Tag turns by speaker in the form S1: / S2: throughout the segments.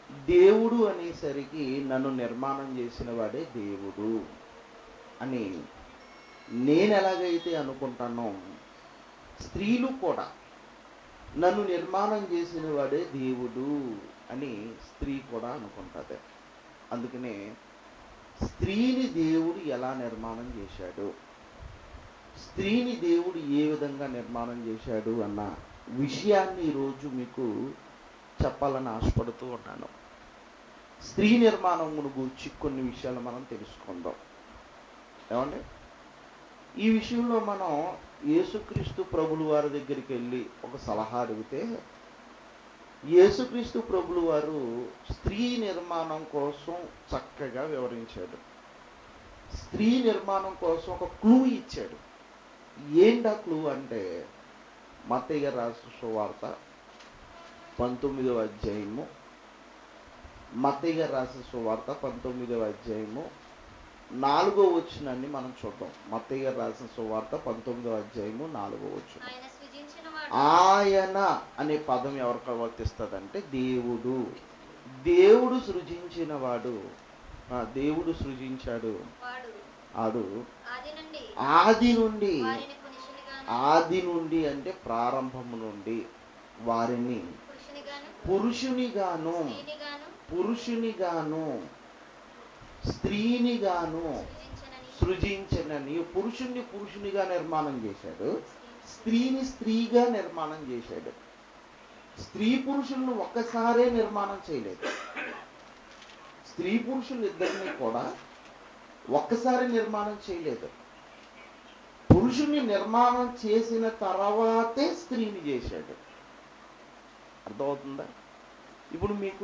S1: దేవుడు అనేసరికి నన్ను నిర్మాణం చేసిన వాడే దేవుడు అని నేను ఎలాగైతే అనుకుంటానో స్త్రీలు కూడా నన్ను నిర్మాణం చేసిన వాడే దేవుడు అని స్త్రీ కూడా అనుకుంటుంది అందుకనే స్త్రీని దేవుడు ఎలా నిర్మాణం చేశాడు స్త్రీని దేవుడు ఏ విధంగా నిర్మాణం చేశాడు అన్న విషయాన్ని ఈరోజు మీకు చెప్పాలని ఆశపడుతూ ఉన్నాను స్త్రీ నిర్మాణం గురించి కొన్ని విషయాలు మనం తెలుసుకుందాం ఏమండి ఈ విషయంలో మనం యేసుక్రీస్తు ప్రభులు వారి దగ్గరికి వెళ్ళి ఒక సలహా అడిగితే యేసుక్రీస్తు ప్రభులు వారు స్త్రీ నిర్మాణం కోసం చక్కగా వివరించాడు స్త్రీ నిర్మాణం కోసం ఒక క్లూ ఇచ్చాడు ఏంటా క్లూ అంటే మత్తయ్య రాష్ట్ర సువార్త పంతొమ్మిదవ అధ్యాయము మత్తయ్య రాసిన సువార్త పంతొమ్మిదవ అధ్యాయము నాలుగో వచ్చినాన్ని మనం చూద్దాం మత్తయ్య రాసిన సువార్త పంతొమ్మిదవ అధ్యాయము నాలుగో వచ్చిన
S2: ఆయన సృజించిన వాడు
S1: ఆయన అనే పదం ఎవరికి వర్తిస్తుందంటే దేవుడు దేవుడు సృజించిన వాడు ఆ, దేవుడు సృజించాడు
S2: వాడు
S1: ఆడు
S2: ఆది నుండి
S1: ఆది నుండి
S2: వారిని పురుషునిగాను
S1: ఆది నుండి అంటే ప్రారంభము నుండి వారిని
S2: పురుషునిగాను
S1: పురుషునిగాను
S2: స్త్రీనిగాను
S1: పురుషునిగాను స్త్రీనిగాను
S2: సృజించనని
S1: సృజించనని పురుషుణ్ణి పురుషునిగా నిర్మాణం చేశాడు స్త్రీని స్త్రీగా నిర్మాణం చేశాడు స్త్రీ పురుషులను ఒక్కసారే నిర్మాణం చేయలేదు స్త్రీ పురుషులు ఇద్దరిని కూడా ఒక్కసారి నిర్మాణం చేయలేదు పురుషుని నిర్మాణం చేసిన తర్వాతే స్త్రీని చేశాడు అర్థమవుతుందా ఇప్పుడు మీకు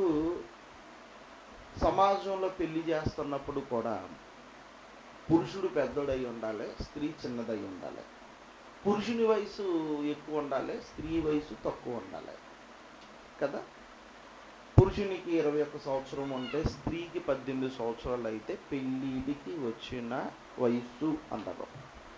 S1: సమాజంలో పెళ్లి చేస్తున్నప్పుడు కూడా పురుషుడు పెద్దోడై ఉండాలి స్త్రీ చిన్నదై ఉండాలి పురుషుని వయసు ఎక్కువ ఉండాలి స్త్రీ వయసు తక్కువ ఉండాలి కదా పురుషునికి ఇరవై ఒక్క సంవత్సరం ఉంటే స్త్రీకి పద్దెనిమిది సంవత్సరాలు అయితే పెళ్ళిడికి వచ్చిన వయస్సు అంటారు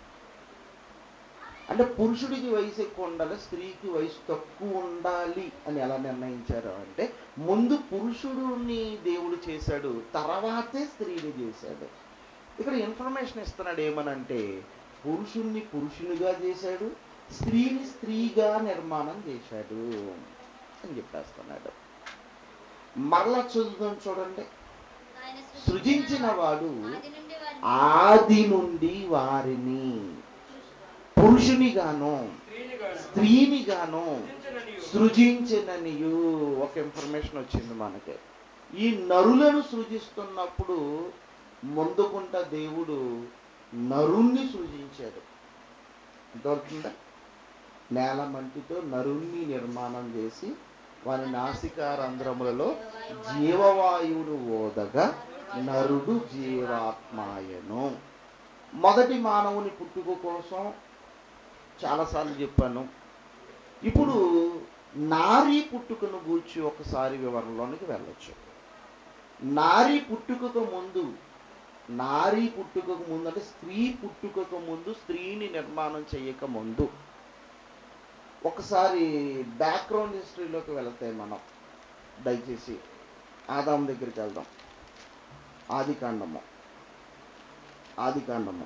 S1: అంటే పురుషుడికి వయసు ఎక్కువ ఉండాలి స్త్రీకి వయసు తక్కువ ఉండాలి అని ఎలా నిర్ణయించారు అంటే ముందు పురుషుడుని దేవుడు చేశాడు తర్వాతే స్త్రీని చేశాడు ఇక్కడ ఇన్ఫర్మేషన్ ఇస్తున్నాడు ఏమనంటే పురుషుణ్ణి పురుషునిగా చేశాడు స్త్రీని స్త్రీగా నిర్మాణం చేశాడు అని చెప్పేస్తున్నాడు మరలా చదువుదాం చూడండి
S2: ఆయన
S1: సృజించిన వాడు
S2: ఆది నుండి వారిని
S1: ఆది నుండి వారిని పురుషునిగాను
S3: స్త్రీనిగాను
S1: స్త్రీనిగాను
S3: సృజించననియు
S1: సృజించిననియు ఒక ఇన్ఫర్మేషన్ వచ్చింది మనకి ఈ నరులను సృజిస్తున్నప్పుడు ముందుకుంట దేవుడు నరుణ్ణి సృజించాడు దొరుకుతుందా నేల మంటితో నరుణ్ణి నిర్మాణం చేసి వారి నాసికారంధ్రములలో జీవవాయువును ఓదగా నరుడు జీవాత్మాయను మొదటి మానవుని పుట్టుక కోసం చాలాసార్లు చెప్పాను ఇప్పుడు నారీ పుట్టుకను గూర్చి ఒకసారి వివరణలోనికి వెళ్ళొచ్చు నారీ పుట్టుకకు ముందు నారీ పుట్టుకకు ముందు అంటే స్త్రీ పుట్టుకకు ముందు స్త్రీని నిర్మాణం చేయక ముందు ఒకసారి బ్యాక్గ్రౌండ్ హిస్టరీలోకి వెళితే మనం దయచేసి ఆదాం దగ్గరికి వెళ్దాం ఆది కాండము ఆది కాండము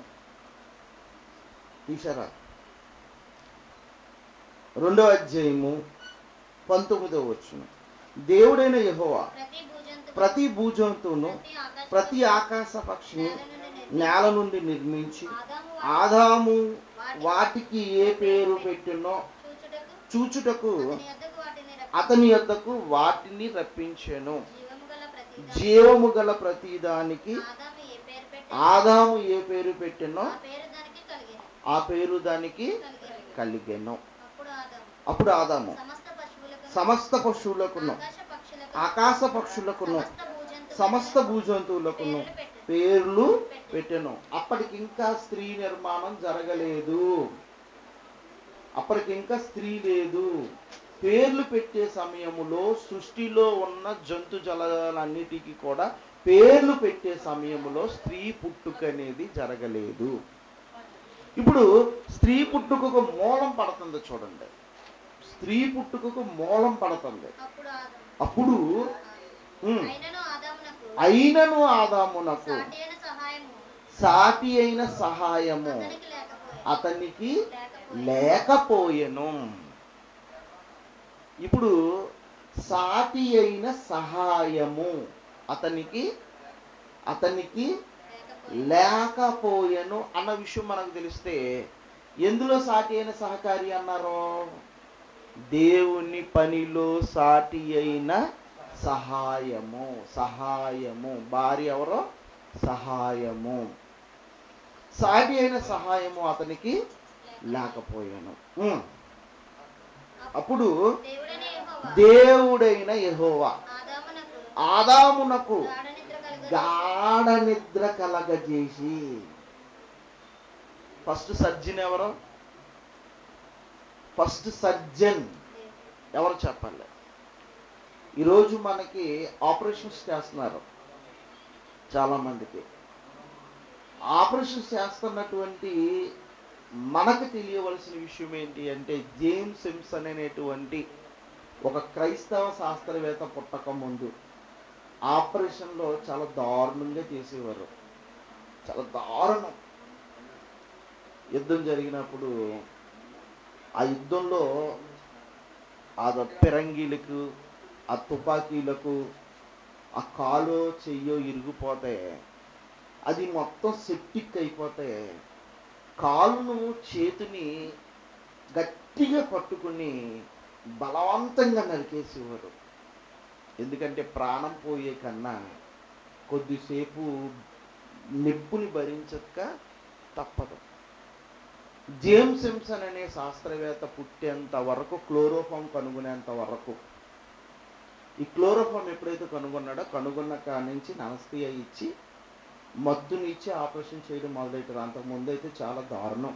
S1: తీసారా రెండో అధ్యాయము పంతొమ్మిదవ వచ్చును దేవుడైన యెహోవా
S2: ప్రతి భూజంతువు
S1: ప్రతి భూజంతువును
S2: ఆకాశ
S1: ప్రతి ఆకాశ పక్షిని
S2: నేల
S1: నేల
S2: నుండి నిర్మించి
S1: నుండి నిర్మించి
S2: ఆదాము
S1: ఆదాము వాటికి ఏ పేరు పెట్టినో
S2: చూచుటకు
S1: చూచుటకు
S2: అతని
S1: అతని
S2: యొద్దకు వాటిని రప్పించి
S1: యొద్దకు వాటిని రప్పించెను
S2: జీవము గల ప్రతి
S1: జీవము గల ప్రతిదానికి
S2: ఆదాము ఏ పేరు పెట్టి
S1: ఆదాము ఏ పేరు పెట్టినో
S2: ఆ పేరు దానికి కలిగెను
S1: ఆ పేరు దానికి
S2: కలిగెను
S1: కలిగెను
S2: అప్పుడు ఆదాము
S1: అప్పుడు ఆదాము
S2: సమస్త పశువులకు
S1: సమస్త పశువులకును
S2: ఆకాశ పక్షులకు
S1: ఆకాశ పక్షులకును
S2: సమస్త భూజంతువులకు
S1: సమస్త భూజంతువులకును
S2: పేర్లు పెట్టెను.
S1: పేర్లు పెట్టెను అప్పటికి ఇంకా స్త్రీ నిర్మాణం జరగలేదు అప్పటికి ఇంకా స్త్రీ లేదు పేర్లు పెట్టే సమయములో సృష్టిలో ఉన్న జంతు జలాలన్నిటికీ కూడా పేర్లు పెట్టే సమయములో స్త్రీ పుట్టుక అనేది జరగలేదు ఇప్పుడు స్త్రీ పుట్టుకకు మూలం పడుతుంది చూడండి స్త్రీ పుట్టుకకు మూలం పడుతుంది
S2: అప్పుడు ఆదాము
S1: అప్పుడు ఉమ్.
S2: అయినను ఆదామునకు
S1: అయినను ఆదామునకు
S2: సాటి అయిన సహాయము
S1: సాటి అయిన సహాయము
S2: అతనికి లేకపోయెను.
S1: అతనికి
S2: లేకపోయెను.
S1: లేకపోయెను ఇప్పుడు సాటి అయిన సహాయము అతనికి అతనికి
S2: లేకపోయెను.
S1: లేకపోయెను అన్న విషయం మనకు తెలిస్తే ఎందులో సాటి అయిన సహకారి అన్నారు దేవుని పనిలో సాటి అయిన సహాయము సహాయము భార్య ఎవరో సహాయము సాటి అయిన సహాయము అతనికి లేకపోయాను ఉమ్. అప్పుడు
S2: దేవుడైన యెహోవా
S1: దేవుడైన యెహోవా
S2: ఆదామునకు
S1: ఆదామునకు
S2: గాఢ నిద్ర కలుగజేసి
S1: గాఢ నిద్ర కలగజేసి ఫస్ట్ సర్జన్ ఎవరు ఫస్ట్ సర్జన్ ఎవరు చెప్పాలి ఈరోజు మనకి ఆపరేషన్స్ చేస్తున్నారు చాలా మందికి ఆపరేషన్స్ చేస్తున్నటువంటి మనకు తెలియవలసిన విషయం ఏంటి అంటే జేమ్స్ సిమ్సన్ అనేటువంటి ఒక క్రైస్తవ శాస్త్రవేత్త పుట్టక ముందు ఆపరేషన్లో చాలా దారుణంగా చేసేవారు చాలా దారుణం యుద్ధం జరిగినప్పుడు ఆ యుద్ధంలో ఆ పిరంగీలకు ఆ తుపాకీలకు ఆ కాలో చెయ్యో ఇరిగిపోతే అది మొత్తం సెప్టిక్ అయిపోతే కాలును చేతిని గట్టిగా పట్టుకుని బలవంతంగా నరికేసేవారు ఎందుకంటే ప్రాణం పోయే కన్నా కొద్దిసేపు నొప్పుని భరించక తప్పదు జేమ్స్ సిమ్సన్ అనే శాస్త్రవేత్త పుట్టేంత వరకు క్లోరోఫామ్ కనుగొనేంత వరకు ఈ క్లోరోఫామ్ ఎప్పుడైతే కనుగొన్నాడో కనుగొన్న కాడి నుంచి నమస్తీయ ఇచ్చి మత్తుని ఇచ్చి ఆపరేషన్ చేయడం మొదలెట్టారు అంతకు ముందు అయితే చాలా దారుణం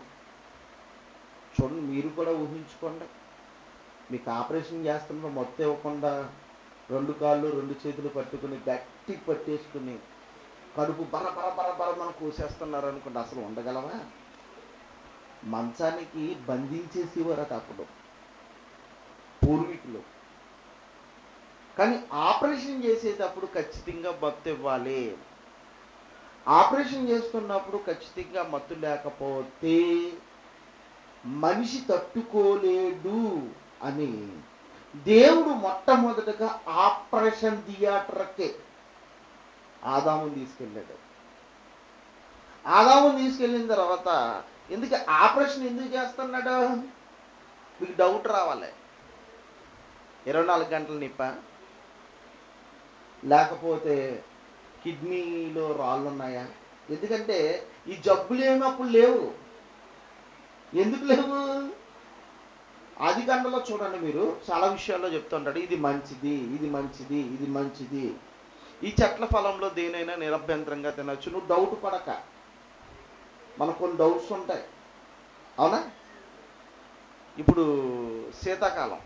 S1: చూడండి మీరు కూడా ఊహించుకోండి మీకు ఆపరేషన్ చేస్తున్న మత్తు ఇవ్వకుండా రెండు కాళ్ళు రెండు చేతులు పట్టుకుని గట్టి పట్టేసుకుని కడుపు బర బర బర బర మనం కూసేస్తున్నారు అనుకుంటే అసలు ఉండగలవా మంచానికి బంధించేసేవారట అప్పుడు పూర్వీకులు కానీ ఆపరేషన్ చేసేటప్పుడు ఖచ్చితంగా మత్తు ఇవ్వాలి ఆపరేషన్ చేస్తున్నప్పుడు ఖచ్చితంగా మత్తు లేకపోతే మనిషి తట్టుకోలేడు అని దేవుడు మొట్టమొదటగా ఆపరేషన్ థియేటర్కే ఆదాముని తీసుకెళ్ళాడు ఆదాముని తీసుకెళ్ళిన తర్వాత ఎందుకు ఆపరేషన్ ఎందుకు చేస్తున్నాడు మీకు డౌట్ రావాలి ఇరవై నాలుగు గంటల నిప్ప లేకపోతే కిడ్నీలో రాళ్ళు ఉన్నాయా ఎందుకంటే ఈ జబ్బులు ఏమి అప్పుడు లేవు ఎందుకు లేవు ఆది గంటలో చూడండి మీరు చాలా విషయాల్లో చెప్తుంటాడు ఇది మంచిది ఇది మంచిది ఇది మంచిది ఈ చెట్ల ఫలంలో దేనైనా నిరభ్యంతరంగా తినొచ్చు నువ్వు డౌట్ పడక మనకు కొన్ని డౌట్స్ ఉంటాయి అవునా ఇప్పుడు శీతాకాలం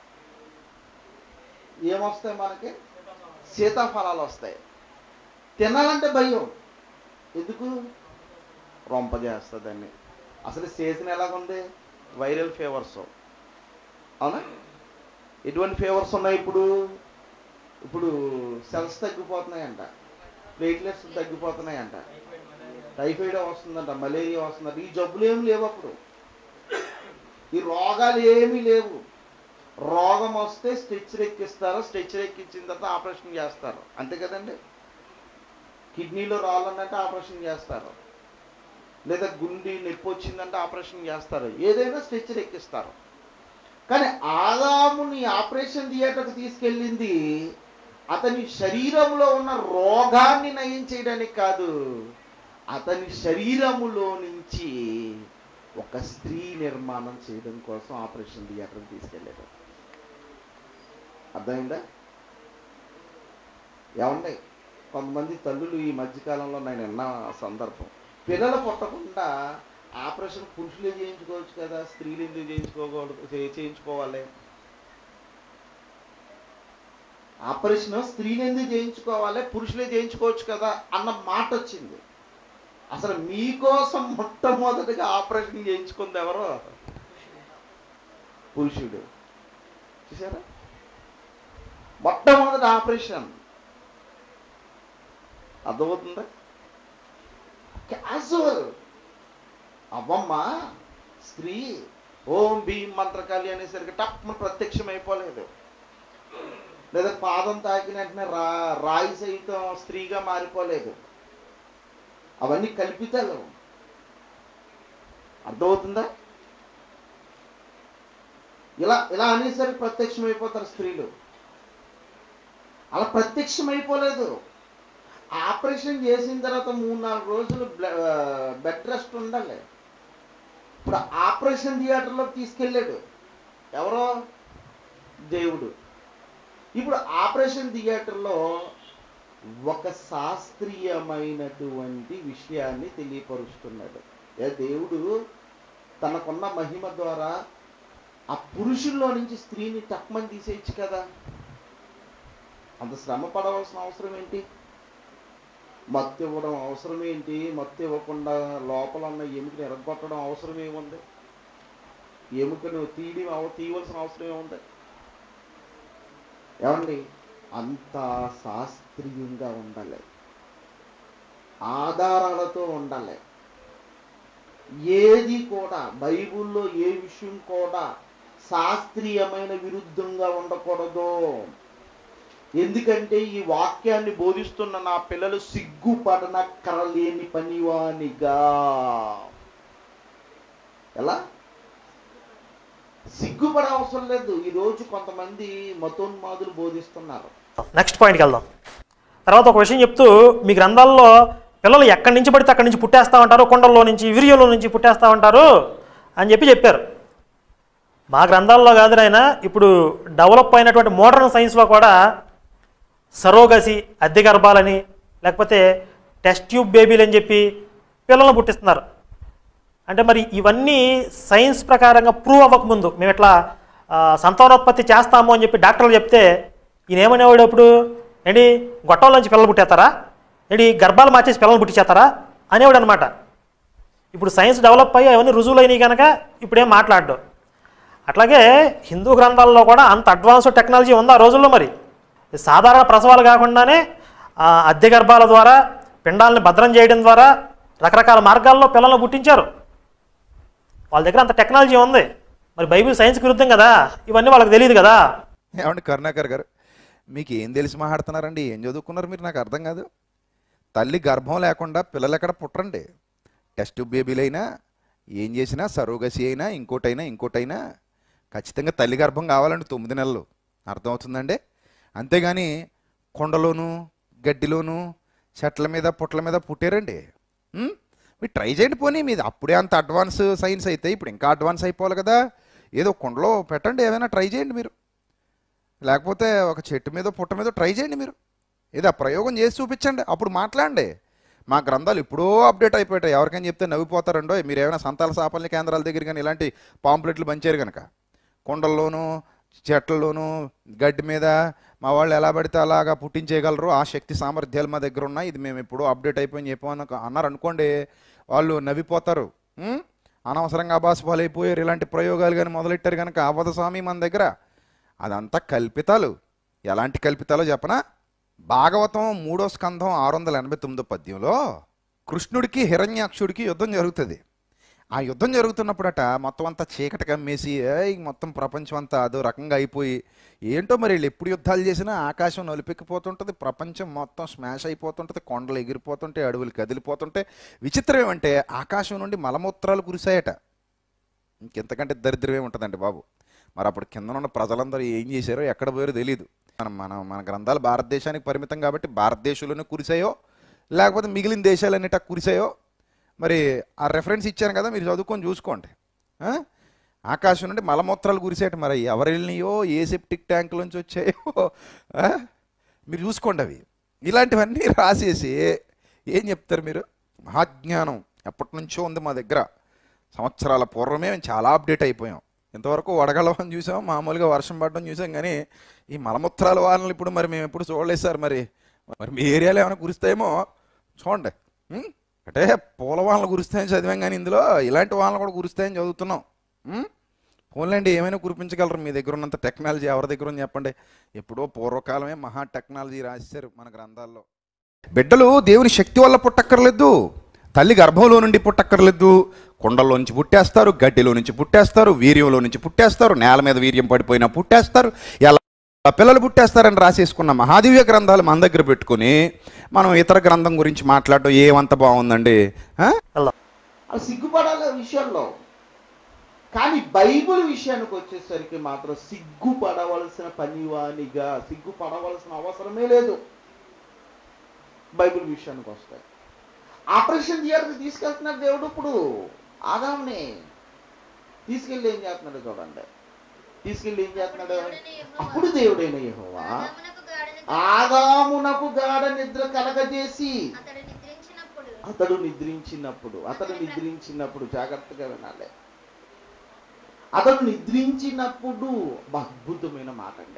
S1: ఏమొస్తాయి మనకి సీతాఫలాలు వస్తాయి తినాలంటే భయం ఎందుకు రొంప చేస్తుందని అసలు సీజన్ ఎలాగుంది వైరల్ ఫీవర్స్ అవునా ఎటువంటి ఫీవర్స్ ఉన్నాయి ఇప్పుడు ఇప్పుడు సెల్స్ తగ్గిపోతున్నాయంట ప్లేట్లెట్స్ తగ్గిపోతున్నాయంట టైఫాయిడ్ వస్తుందంట మలేరియా వస్తుందంట ఈ జబ్బులు ఏమి లేవు అప్పుడు ఈ రోగాలు ఏమీ లేవు రోగం వస్తే స్ట్రెచ్చర్ ఎక్కిస్తారు స్ట్రెచ్చర్ ఎక్కించిన తర్వాత ఆపరేషన్ చేస్తారు అంతే కదండి కిడ్నీలో రాళ్ళంటే ఆపరేషన్ చేస్తారు లేదా గుండె నొప్పి వచ్చిందంటే ఆపరేషన్ చేస్తారు ఏదైనా స్ట్రెచ్చర్ ఎక్కిస్తారు కానీ ఆదాముని ఆపరేషన్ థియేటర్కి తీసుకెళ్ళింది అతని శరీరంలో ఉన్న రోగాన్ని నయం చేయడానికి కాదు అతని శరీరములో నుంచి ఒక స్త్రీ నిర్మాణం చేయడం కోసం ఆపరేషన్ థియేటర్కి తీసుకెళ్ళాడు అర్థమైందా ఏమండి కొంతమంది తల్లులు ఈ మధ్యకాలంలో నేను విన్న సందర్భం పిల్లలు పుట్టకుండా ఆపరేషన్ పురుషులే చేయించుకోవచ్చు కదా స్త్రీలు ఎందుకు చేయించుకోకూడదు చే- చేయించుకోవాలి ఆపరేషన్ స్త్రీలు ఎందుకు చేయించుకోవాలి పురుషులే చేయించుకోవచ్చు కదా అన్న మాట వచ్చింది అసలు మీకోసం మొట్టమొదటిగా ఆపరేషన్ చేయించుకుంది ఎవరో పురుషుడు చూసారా మొట్టమొదటి ఆపరేషన్ అర్థమవుతుందా క్యాజువల్ అవ్వమ్మ స్త్రీ ఓం భీం మంత్రకాళి అనేసరికి టప్ ప్రత్యక్షం అయిపోలేదు లేదా పాదం తాకిన వెంటనే రా రాయి సైతం స్త్రీగా మారిపోలేదు అవన్నీ కల్పితాలు అర్థమవుతుందా ఇలా ఇలా అనేసరికి ప్రత్యక్షమైపోతారు స్త్రీలు అలా ప్రత్యక్షమైపోలేదు ఆపరేషన్ చేసిన తర్వాత మూడు నాలుగు రోజులు బెడ్ రెస్ట్ ఉండాలి ఇప్పుడు ఆపరేషన్ థియేటర్లోకి తీసుకెళ్ళాడు ఎవరో దేవుడు ఇప్పుడు ఆపరేషన్ థియేటర్లో ఒక శాస్త్రీయమైనటువంటి విషయాన్ని తెలియపరుస్తున్నాడు ఏ దేవుడు తనకున్న మహిమ ద్వారా ఆ పురుషుల్లో నుంచి స్త్రీని తక్కువని తీసేయచ్చు కదా అంత శ్రమ పడవలసిన అవసరం ఏంటి మత్తు ఇవ్వడం అవసరం ఏంటి మత్తు ఇవ్వకుండా లోపల ఉన్న ఎముకని ఎరగొట్టడం అవసరం ఏముంది ఎముకను తీయడం అవ తీయవలసిన అవసరం ఏముంది ఏమండి అంత శాస్త్రీయంగా ఉండాలి ఆధారాలతో ఉండాలి ఏది కూడా బైబిల్లో ఏ విషయం కూడా శాస్త్రీయమైన విరుద్ధంగా ఉండకూడదు ఎందుకంటే ఈ వాక్యాన్ని బోధిస్తున్న నా పిల్లలు సిగ్గుపడనక్కరలేని పనివానిగా ఎలా సిగ్గుపడే అవసరం లేదు ఈ రోజు కొంతమంది మతోన్మాదులు బోధిస్తున్నారు
S3: నెక్స్ట్ పాయింట్కి వెళ్దాం తర్వాత ఒక విషయం చెప్తూ మీ గ్రంథాల్లో పిల్లలు ఎక్కడి నుంచి పడితే అక్కడి నుంచి పుట్టేస్తా ఉంటారు కొండల్లో నుంచి వీర్యంలో నుంచి పుట్టేస్తా ఉంటారు అని చెప్పి చెప్పారు మా గ్రంథాల్లో కాదు నాయన ఇప్పుడు డెవలప్ అయినటువంటి మోడర్న్ సైన్స్లో కూడా సరోగసి అద్దె గర్భాలని లేకపోతే టెస్ట్ ట్యూబ్ బేబీలు అని చెప్పి పిల్లలను పుట్టిస్తున్నారు అంటే మరి ఇవన్నీ సైన్స్ ప్రకారంగా ప్రూవ్ అవ్వకముందు మేము ఇట్లా ఆ, సంతానోత్పత్తి చేస్తాము అని చెప్పి డాక్టర్లు చెప్తే ఈయన ఏమనేవాడు అప్పుడు ఏంటి గొట్టంలో నుంచి పిల్లలు పుట్టేస్తారా ఏంటి గర్భాలు మార్చేసి పిల్లలు పుట్టించేస్తారా అనేవాడు అనమాట ఇప్పుడు సైన్స్ డెవలప్ అయ్యి అవన్నీ రుజువులైనవి కనుక ఇప్పుడేం మాట్లాడు అట్లాగే హిందూ గ్రంథాల్లో కూడా అంత అడ్వాన్స్డ్ టెక్నాలజీ ఉంది ఆ రోజుల్లో మరి సాధారణ ప్రసవాలు కాకుండానే ఆ, అద్దె గర్భాల ద్వారా పిండాలని భద్రం చేయడం ద్వారా రకరకాల మార్గాల్లో పిల్లలను పుట్టించారు వాళ్ళ దగ్గర అంత టెక్నాలజీ ఉంది మరి బైబిల్ సైన్స్కి విరుద్ధం కదా ఇవన్నీ వాళ్ళకి తెలియదు కదా
S4: ఏమండి కరుణాకర్ గారు మీకు ఏం తెలిసి మాట్లాడుతున్నారండి ఏం చదువుకున్నారు మీరు నాకు అర్థం కాదు తల్లి గర్భం లేకుండా పిల్లలు ఎక్కడ పుట్టరండి టెస్ట్ బేబీలైనా ఏం చేసినా సరోగసి అయినా ఇంకోటైనా ఇంకోటైనా ఖచ్చితంగా తల్లి గర్భం కావాలండి తొమ్మిది నెలలు అర్థమవుతుందండి అంతేగాని కొండలోను గడ్డిలోను చెట్ల మీద పుట్ల మీద పుట్టారండి ఉం? మీరు ట్రై చేయండి పోనీ మీది అప్పుడే అంత అడ్వాన్స్ సైన్స్ అయితే ఇప్పుడు ఇంకా అడ్వాన్స్ అయిపోవాలి కదా ఏదో కొండలో పెట్టండి ఏమైనా ట్రై చేయండి మీరు లేకపోతే ఒక చెట్టు మీద పుట్ట మీద ట్రై చేయండి మీరు ఏదో ఆ ప్రయోగం చేసి చూపించండి అప్పుడు మాట్లాడండి మా గ్రంథాలు ఎప్పుడో అప్డేట్ అయిపోయాయి ఎవరికైనా చెప్తే నవ్విపోతారండో మీరు ఏమైనా సంతాల సాపల్య కేంద్రాల దగ్గర కానీ ఇలాంటి పాంప్లెట్లు పంచారు కనుక కొండల్లోనూ చెట్లలోనూ గడ్డి మీద మా వాళ్ళు ఎలా పడితే అలాగా పుట్టించేయగలరు ఆ శక్తి సామర్థ్యాలు మా దగ్గర ఉన్నాయి ఇది మేము ఎప్పుడో అప్డేట్ అయిపోయి చెప్పమని అన్నారు అనుకోండి వాళ్ళు నవ్విపోతారు ఉం? అనవసరంగా అబాసుపాలు అయిపోయారు ఇలాంటి ప్రయోగాలు కానీ మొదలెట్టారు కనుక అవ్వదు స్వామి మన దగ్గర అదంతా కల్పితాలు ఎలాంటి కల్పితాలో చెప్పనా భాగవతం మూడో స్కంధం ఆరు వందల ఎనభై తొమ్మిదో పద్యంలో కృష్ణుడికి హిరణ్యాక్షుడికి యుద్ధం జరుగుతుంది ఆ యుద్ధం జరుగుతున్నప్పుడట మొత్తం అంతా చీకటి కమ్మేసి ఏయ్ మొత్తం ప్రపంచం అంతా అదో రకంగా అయిపోయి ఏంటో మరి వీళ్ళు ఎప్పుడు యుద్ధాలు చేసినా ఆకాశం నలిపెక్కిపోతుంటుంది ప్రపంచం మొత్తం స్మాష్ అయిపోతుంటుంది కొండలు ఎగిరిపోతుంటాయి అడవులు కదిలిపోతుంటే విచిత్రం ఏమంటే ఆకాశం నుండి మలమూత్రాలు కురిశాయట ఇంకెంతకంటే దరిద్రమే ఉంటుందండి బాబు మరి అప్పుడు కింద ఉన్న ప్రజలందరూ ఏం చేశారో ఎక్కడ పోయారో తెలియదు మనం మన మన గ్రంథాలు భారతదేశానికి పరిమితం కాబట్టి భారతదేశంలోనే కురిసాయో లేకపోతే మిగిలిన దేశాలన్నిట కురిసాయో మరి ఆ రెఫరెన్స్ ఇచ్చాను కదా మీరు చదువుకొని చూసుకోండి ఆ? ఆకాశం నుండి మలమూత్రాలు కురిసేట మరి ఎవరు వెళ్ళినాయో ఏ సెప్టిక్ ట్యాంకులోంచి వచ్చాయో ఆ? మీరు చూసుకోండి అవి ఇలాంటివన్నీ రాసేసి ఏం చెప్తారు మీరు మహాజ్ఞానం ఎప్పటి నుంచో ఉంది మా దగ్గర సంవత్సరాల పూర్వమే మేము చాలా అప్డేట్ అయిపోయాం ఇంతవరకు వడగలవని చూసాం మామూలుగా వర్షం పడడం చూసాం కానీ ఈ మలమూత్రాల వానలు ఇప్పుడు మరి మేము ఎప్పుడు చూడలేదు సార్ మరి మరి మీ ఏరియాలో ఏమైనా కురుస్తాయేమో చూడండి ఉం? అంటే పూల వానలు కురుస్తాయని చదివాం కానీ ఇందులో ఇలాంటి వానలు కూడా కురుస్తాయని చదువుతున్నాం ఉం? పోన్లేండి ఏమైనా కురిపించగలరు మీ దగ్గర ఉన్నంత టెక్నాలజీ ఎవరి దగ్గర ఉంది చెప్పండి ఎప్పుడో పూర్వకాలమే మహా టెక్నాలజీ రాశారు మన గ్రంథాల్లో బిడ్డలు దేవుని శక్తి వల్ల పుట్టక్కర్లేదు తల్లి గర్భంలో నుండి పుట్టక్కర్లేదు కుండల్లో నుంచి పుట్టేస్తారు గడ్డిలో నుంచి పుట్టేస్తారు వీర్యంలో నుంచి పుట్టేస్తారు నేల మీద వీర్యం పడిపోయినా పుట్టేస్తారు ఎలా పిల్లలు పుట్టేస్తారని రాసేసుకున్న మహాదివ్య గ్రంథాలు మన దగ్గర పెట్టుకుని మనం ఇతర గ్రంథం గురించి మాట్లాడటం ఏమంత బాగుందండి ఆ?
S3: వెళ్దాం
S1: అది సిగ్గుపడాలి ఆ విషయంలో కానీ బైబిల్ విషయానికి వచ్చేసరికి మాత్రం సిగ్గుపడవలసిన పనివానిగా సిగ్గుపడవలసిన అవసరమే లేదు బైబిల్ విషయానికి వస్తాయి ఆపరేషన్ థియేటర్కి తీసుకెళ్తున్నాడు దేవుడు ఇప్పుడు ఆదాంని తీసుకెళ్ళి ఏం చేస్తున్నాడు చూడండి తీసుకెళ్ళి ఏం చేస్తున్నాడు అప్పుడు దేవుడైన యెహోవా
S2: ఆదామునకు గాఢ నిద్ర
S1: ఆదామునకు గాఢ నిద్ర కలగజేసి
S2: అతడు నిద్రించినప్పుడు
S1: అతడు నిద్రించినప్పుడు అతడు నిద్రించినప్పుడు జాగ్రత్తగా వినాలి అతడు నిద్రించినప్పుడు బా, అద్భుతమైన మాట అండి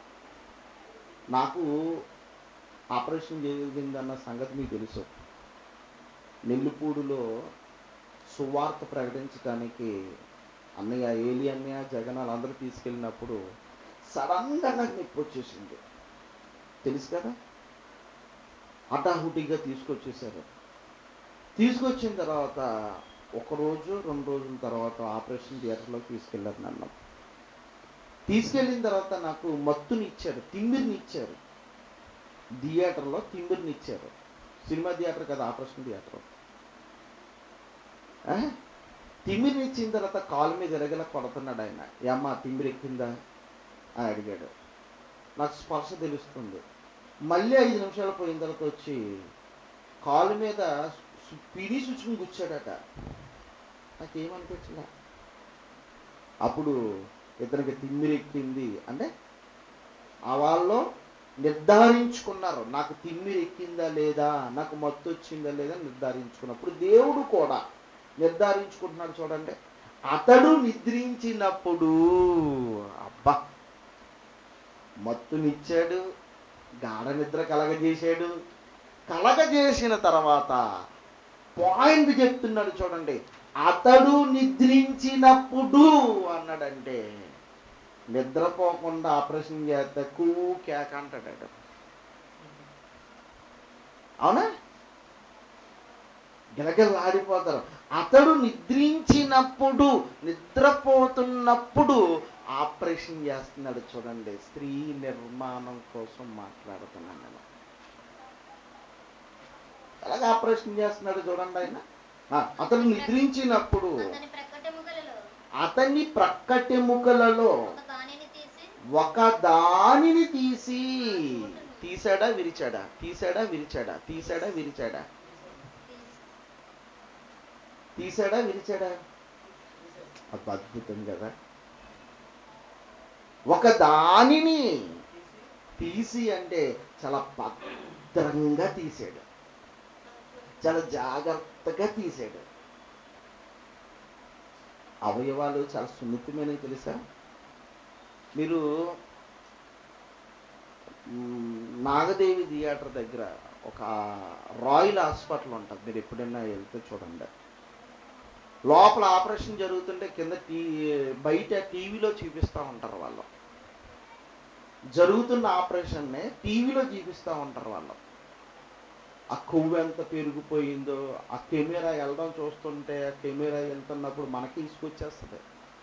S1: నాకు ఆపరేషన్ జరిగిందన్న సంగతి మీకు తెలుసు నెల్లిపూడిలో సువార్త ప్రకటించడానికి అన్నయ్య ఏలి అన్నయ్య జగన్ వాళ్ళందరూ తీసుకెళ్ళినప్పుడు సడన్గా నాకు నొప్పి వచ్చేసింది తెలుసు కదా హఠాహుటిగా తీసుకొచ్చేసారు తీసుకొచ్చిన తర్వాత ఒక రోజు రెండు రోజుల తర్వాత ఆపరేషన్ థియేటర్లోకి తీసుకెళ్ళారు నన్ను తీసుకెళ్ళిన తర్వాత నాకు మత్తుని ఇచ్చారు తిమ్మిరిని ఇచ్చారు థియేటర్లో తిమ్మిరిని ఇచ్చారు సినిమా థియేటర్ కదా ఆపరేషన్ థియేటర్ ఆ? తిమ్మిరిని ఇచ్చిన తర్వాత కాలు మీద ఎరగల కొడుతున్నాడు ఆయన ఏమ్మా తిమ్మిరి ఎక్కిందా అని అడిగాడు నాకు స్పర్శ తెలుస్తుంది మళ్ళీ ఐదు నిమిషాలు పోయిన తర్వాత వచ్చి కాలు మీద సు- పిడి సుచుకుని కూర్చాడట నాకేమనిపించలే అప్పుడు ఇతనికి తిమ్మిరెక్కింది అంటే ఆ వాళ్ళు నిర్ధారించుకున్నారు నాకు తిమ్మిరి ఎక్కిందా లేదా నాకు మత్తు వచ్చిందా లేదా నిర్ధారించుకున్నప్పుడు దేవుడు కూడా నిర్ధారించుకుంటున్నాడు చూడండి అతడు నిద్రించినప్పుడు అబ్బా మత్తునిచ్చాడు గాఢ నిద్ర కలగజేశాడు కలగజేసిన తర్వాత పాయింట్ చెప్తున్నాడు చూడండి అతడు నిద్రించినప్పుడు అన్నాడంటే నిద్రపోకుండా ఆపరేషన్ చేస్తే కూ కేక అంటాడు అవునా గిలగిలాడిపోతారు అతడు నిద్రించినప్పుడు నిద్రపోతున్నప్పుడు ఆపరేషన్ చేస్తున్నాడు చూడండి స్త్రీ నిర్మాణం కోసం మాట్లాడుతున్నాను నేను ఎలాగ ఆపరేషన్ చేస్తున్నాడు చూడండి ఆయన ఆ, అతడు నిద్రించినప్పుడు
S2: అతని ప్రక్కటెముకలలో
S1: అతని ప్రక్కటెముకలలో
S2: ఒక దానిని తీసి
S1: ఒక దానిని తీసి తీసాడా విరిచాడా తీసాడా విరిచాడా తీసాడా విరిచాడా తీసాడా విరిచాడా అది అద్భుతం కదా ఒక దానిని తీసి అంటే చాలా భద్రంగా తీసాడు చాలా జాగ్రత్తగా తీసాడు అవయవాలు చాలా సున్నితమైనవి తెలుసా మీరు మ్, నాగదేవి థియేటర్ దగ్గర ఒక రాయల్ హాస్పిటల్ ఉంటుంది మీరు ఎప్పుడైనా వెళ్తే చూడండి లోపల ఆపరేషన్ జరుగుతుంటే కింద టీ బయట టీవీలో చూపిస్తూ ఉంటారు వాళ్ళు జరుగుతున్న ఆపరేషన్నే టీవీలో చూపిస్తూ ఉంటారు వాళ్ళు ఆ కొవ్వు ఎంత పెరిగిపోయిందో ఆ కెమెరా వెళ్ళడం చూస్తుంటే ఆ కెమెరా వెళ్తున్నప్పుడు మనకి తీసుకొచ్చేస్తుంది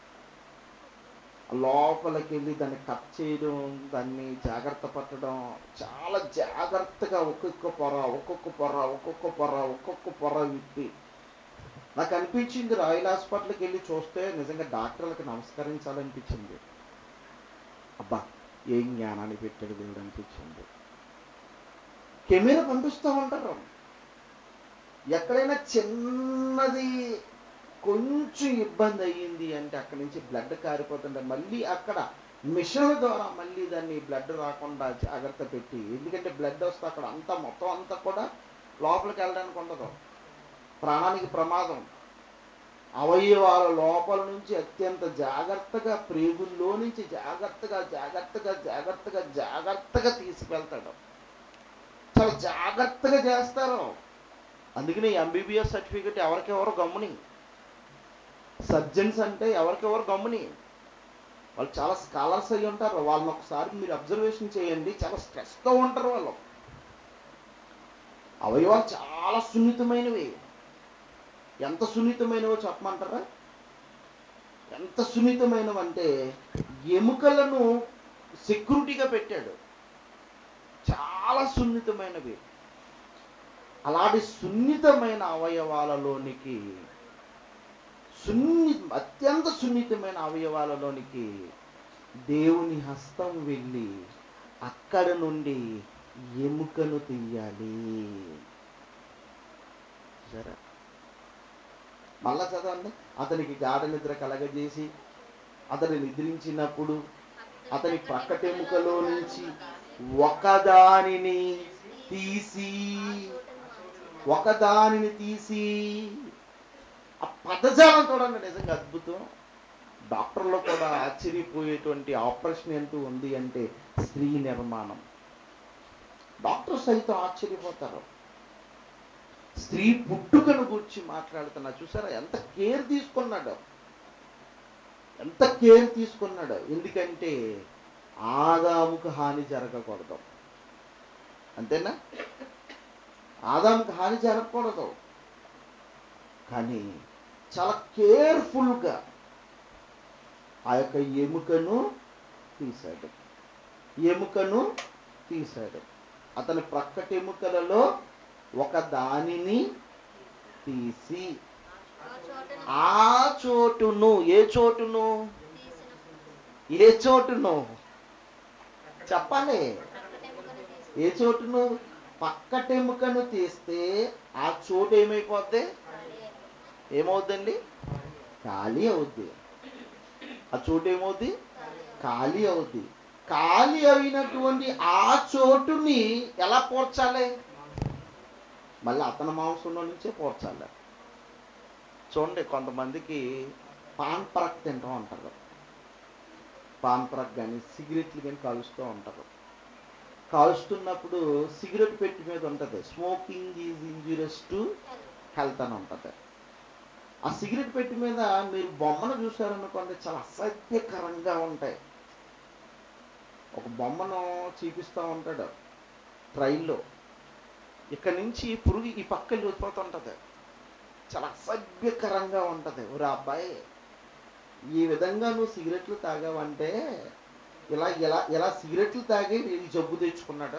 S1: లోపలికి వెళ్ళి దాన్ని కట్ చేయడం దాన్ని జాగ్రత్త పట్టడం చాలా జాగ్రత్తగా ఒక్కొక్క పొర ఒక్కొక్క పొర ఒక్కొక్క పొర ఒక్కొక్క పొర విప్పి నాకు అనిపించింది రాయల్ హాస్పిటల్కి వెళ్ళి చూస్తే నిజంగా డాక్టర్లకు నమస్కరించాలనిపించింది అబ్బా ఏం జ్ఞానాన్ని పెట్టాడు దేవుడు అనిపించింది కెమెరా పంపిస్తూ ఉంటారు ఎక్కడైనా చిన్నది కొంచెం ఇబ్బంది అయ్యింది అంటే అక్కడి నుంచి బ్లడ్ కారిపోతుంటే మళ్ళీ అక్కడ మిషన్ల ద్వారా మళ్ళీ దాన్ని బ్లడ్ రాకుండా జాగ్రత్త పెట్టి ఎందుకంటే బ్లడ్ వస్తే అక్కడ అంతా మొత్తం అంతా కూడా లోపలికి వెళ్ళడానికి ఉండదు ప్రాణానికి ప్రమాదం అవయవాల లోపల నుంచి అత్యంత జాగ్రత్తగా ప్రేగుల్లో నుంచి జాగ్రత్తగా జాగ్రత్తగా జాగ్రత్తగా జాగ్రత్తగా తీసుకెళ్తాడు చాలా జాగ్రత్తగా చేస్తారు అందుకని ఎంబీబీఎస్ సర్టిఫికెట్ ఎవరికెవరు గమ్ముని సర్జన్స్ అంటే ఎవరికెవరు గమ్ముని వాళ్ళు చాలా స్కాలర్స్ అయి ఉంటారు వాళ్ళని ఒకసారి మీరు అబ్జర్వేషన్ చేయండి చాలా స్ట్రెస్తో ఉంటారు వాళ్ళు అవయవాలు చాలా సున్నితమైనవి ఎంత సున్నితమైనవో చెప్పమంటారా ఎంత సున్నితమైనవంటే ఎముకలను సెక్యూరిటీగా పెట్టాడు చాలా సున్నితమైనవి అలాంటి సున్నితమైన అవయవాలలోనికి సున్ని అత్యంత సున్నితమైన అవయవాలలోనికి దేవుని హస్తం వెళ్ళి అక్కడ నుండి ఎముకను తీయాలి సరే మళ్ళా చదవండి అతనికి గాఢ నిద్ర కలగజేసి అతను నిద్రించినప్పుడు అతని ప్రక్కటెముకలో నుంచి ఒకదానిని తీసి ఒకదానిని తీసి ఆ పదజాలం చూడండి నిజంగా అద్భుతం డాక్టర్లో కూడా ఆశ్చర్యపోయేటువంటి ఆపరేషన్ ఎంత ఉంది అంటే స్త్రీ నిర్మాణం డాక్టర్ సైతం ఆశ్చర్యపోతారు స్త్రీ పుట్టుకను గురించి మాట్లాడుతున్నా చూసారా ఎంత కేర్ తీసుకున్నాడు ఎంత కేర్ తీసుకున్నాడు ఎందుకంటే ఆదాముకు హాని జరగకూడదు అంతేనా ఆదాముకు హాని జరగకూడదు కానీ చాలా కేర్ఫుల్గా ఆ యొక్క ఎముకను తీశాడు ఎముకను తీశాడు అతని ప్రక్కటి ఎముకలలో ఒక దానిని తీసి
S2: ఆ చోటను
S1: ఆ చోటును ఏ చోటును
S2: తీసిన
S1: ఏ చోటును చెప్పాలి
S2: ప్రక్కటెముకను తీసి
S1: ఏ చోటును పక్కటెముకను తీస్తే ఆ చోటు ఏమైపోద్ది
S2: ఖాళీ అయిపోయింది.
S1: ఏమవుద్దండి ఖాళీ అవుద్ది ఆ చోటు ఏమవుద్ది ఖాళీ అవుద్ది ఖాళీ అయినటువంటి ఆ చోటుని ఎలా పోర్చాలి మళ్ళీ అతని మాంసంలో నుంచే పోర్చాలి చూడండి కొంతమందికి పాన్ పరక్ తింటూ ఉంటారు పాన్ పరక్ కానీ సిగరెట్లు కానీ కాలుస్తూ ఉంటారు కాలుస్తున్నప్పుడు సిగరెట్ పెట్టి మీద ఉంటుంది smoking is injurious to health అని ఉంటుంది ఆ సిగరెట్ పెట్టి మీద మీరు బొమ్మను చూసారనుకోండి చాలా అసహ్యకరంగా ఉంటాయి ఒక బొమ్మను చూపిస్తూ ఉంటాడు ట్రైన్లో ఇక్కడ నుంచి పురుగు ఈ పక్క వెళ్ళిపోతుంటుంది చాలా అసభ్యకరంగా ఉంటుంది ఒరే అబ్బాయి ఈ విధంగా నువ్వు సిగరెట్లు తాగావంటే ఇలా ఇలా ఇలా సిగరెట్లు తాగి ఈ జబ్బు తెచ్చుకున్నాడు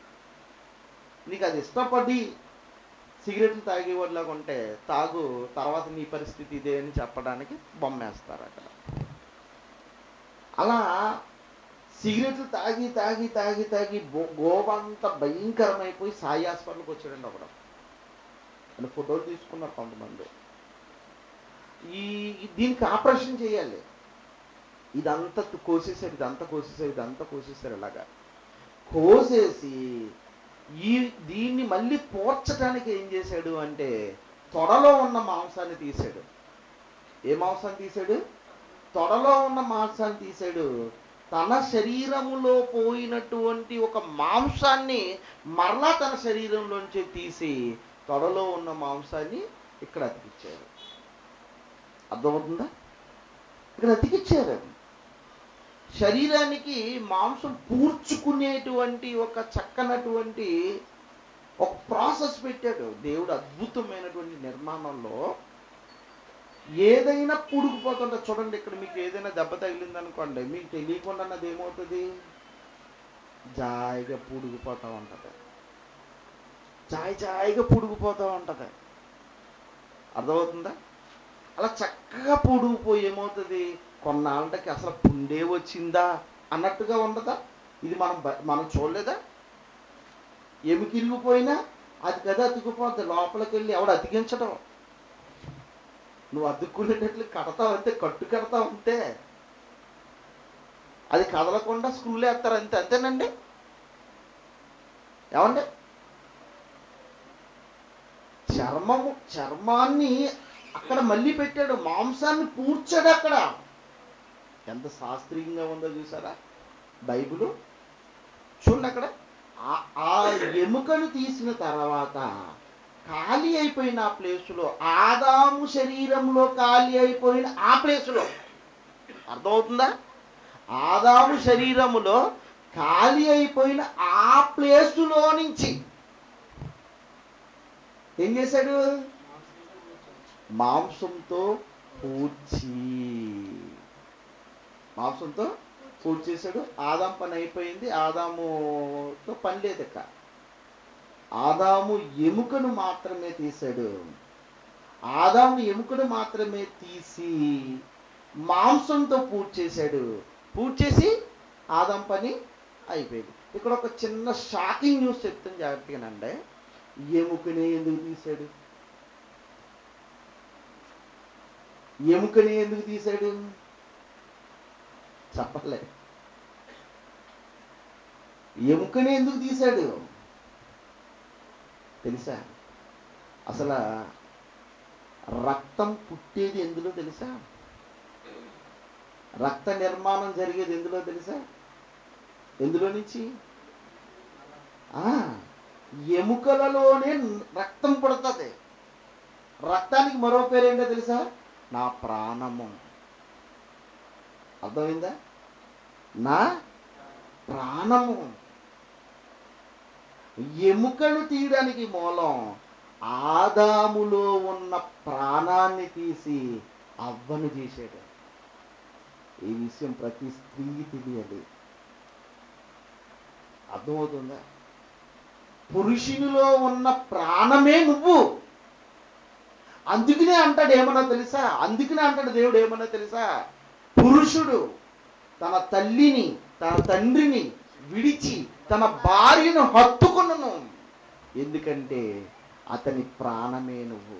S1: నీకు అది ఇష్టపడి సిగరెట్లు తాగేవాడిలాగా ఉంటే తాగు తర్వాత నీ పరిస్థితి ఇదే అని చెప్పడానికి బొమ్మేస్తారు అక్కడ అలా సిగరెట్లు తాగి తాగి తాగి తాగి బో- గోవంతా భయంకరమైపోయి సాయి హాస్పిటల్కి వచ్చాడండి ఒకడు అని ఫోటోలు తీసుకున్నారు కొంతమంది ఈ దీనికి ఆపరేషన్ చేయాలి ఇదంతా కోసేసారు ఇదంతా కోసేసారు ఇదంతా కోసేసారు ఇలాగా కోసేసి ఈ దీన్ని మళ్ళీ పోర్చడానికి ఏం చేశాడు అంటే తొడలో ఉన్న మాంసాన్ని తీశాడు ఏ మాంసాన్ని తీశాడు తొడలో ఉన్న మాంసాన్ని తీశాడు తన శరీరములో పోయినటువంటి ఒక మాంసాన్ని మరలా తన శరీరంలోంచి తీసి తొడలో ఉన్న మాంసాన్ని ఇక్కడ అతికిచ్చారు అర్థమవుతుందా ఇక్కడ అతికిచ్చారు శరీరానికి మాంసం పూడ్చుకునేటువంటి ఒక చక్కనటువంటి ఒక ప్రాసెస్ పెట్టాడు దేవుడు అద్భుతమైనటువంటి నిర్మాణంలో ఏదైనా పుడుకుపోతుంటే చూడండి ఇక్కడ మీకు ఏదైనా దెబ్బ తగిలింది అనుకోండి మీకు తెలియకుండా అన్నది ఏమవుతుంది జాయిగా పుడిగిపోతూ ఉంటుంది జాయి జాయిగా పుడిగిపోతూ ఉంటుంది అర్థమవుతుందా అలా చక్కగా పుడిగిపోయి ఏమవుతుంది కొన్నాళ్ళకి అసలు పుండే వచ్చిందా అన్నట్టుగా ఉండదా ఇది మనం బ- మనం చూడలేదా ఎమికిల్లిపోయినా అది కదా అతుకుపోద్ది లోపలికి వెళ్ళి ఎవడు అతికించడం నువ్వు అతుక్కునేటట్లు కడతావు అంతే కట్టు కడతావు అంతే అది కదలకుండా స్క్రూలు వేస్తారు అంతే అంతేనండి ఏమండి చర్మము చర్మాన్ని అక్కడ మళ్ళీ పెట్టాడు మాంసాన్ని పూడ్చాడు అక్కడ ఎంత శాస్త్రీయంగా ఉందో చూసారా బైబిల్ చూడండి అక్కడ ఆ- ఆ ఎముకను తీసిన తర్వాత ఖాళీ అయిపోయిన ఆ ప్లేసులో ఆదాము శరీరంలో ఖాళీ అయిపోయిన ఆ ప్లేసులో అర్థమవుతుందా ఆదాము శరీరములో ఖాళీ అయిపోయిన ఆ ప్లేసులో నుంచి ఏం చేశాడు మాంసంతో పూడ్చి మాంసంతో పూర్తి చేశాడు ఆదాం పని అయిపోయింది ఆదాముతో పని లేదు ఇక ఆదాము ఎముకను మాత్రమే తీశాడు ఆదాము ఎముకను మాత్రమే తీసి మాంసంతో పూర్తి చేశాడు పూర్తి చేసి ఆదాం పని అయిపోయింది ఇక్కడ ఒక చిన్న షాకింగ్ న్యూస్ చెప్తాను జాగ్రత్తగానండి ఎముకనే ఎందుకు తీశాడు ఎముకని ఎందుకు తీశాడు చెప్పలే ఎముకని ఎందుకు తీశాడు తెలుసా అసలు రక్తం పుట్టేది ఎందులో తెలుసా రక్త నిర్మాణం జరిగేది ఎందులో తెలుసా ఎందులో నుంచి ఆ, ఎముకలలోనే రక్తం పుడుతుంది రక్తానికి మరో పేరేంటో తెలుసా నా ప్రాణము అర్థమైందా నా ప్రాణము ఎముకను తీయడానికి మూలం ఆదాములో ఉన్న ప్రాణాన్ని తీసి అవ్వను చేశాడు ఈ విషయం ప్రతి స్త్రీకి తెలియాలి అర్థమవుతుందా పురుషునిలో ఉన్న ప్రాణమే నువ్వు అందుకనే అంటాడు ఏమన్నా తెలుసా అందుకనే అంటాడు దేవుడు ఏమన్నా తెలుసా పురుషుడు తన తల్లిని తన తండ్రిని విడిచి తన భార్యను హత్తుకును ఎందుకంటే అతని ప్రాణమే నువ్వు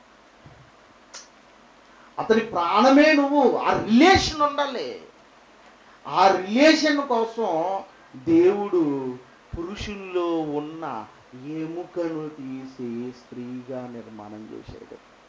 S1: అతని ప్రాణమే నువ్వు ఆ రిలేషన్ ఉండాలి ఆ రిలేషన్ కోసం దేవుడు పురుషుల్లో ఉన్న ఎముకను తీసి స్త్రీగా నిర్మాణం చేశాడు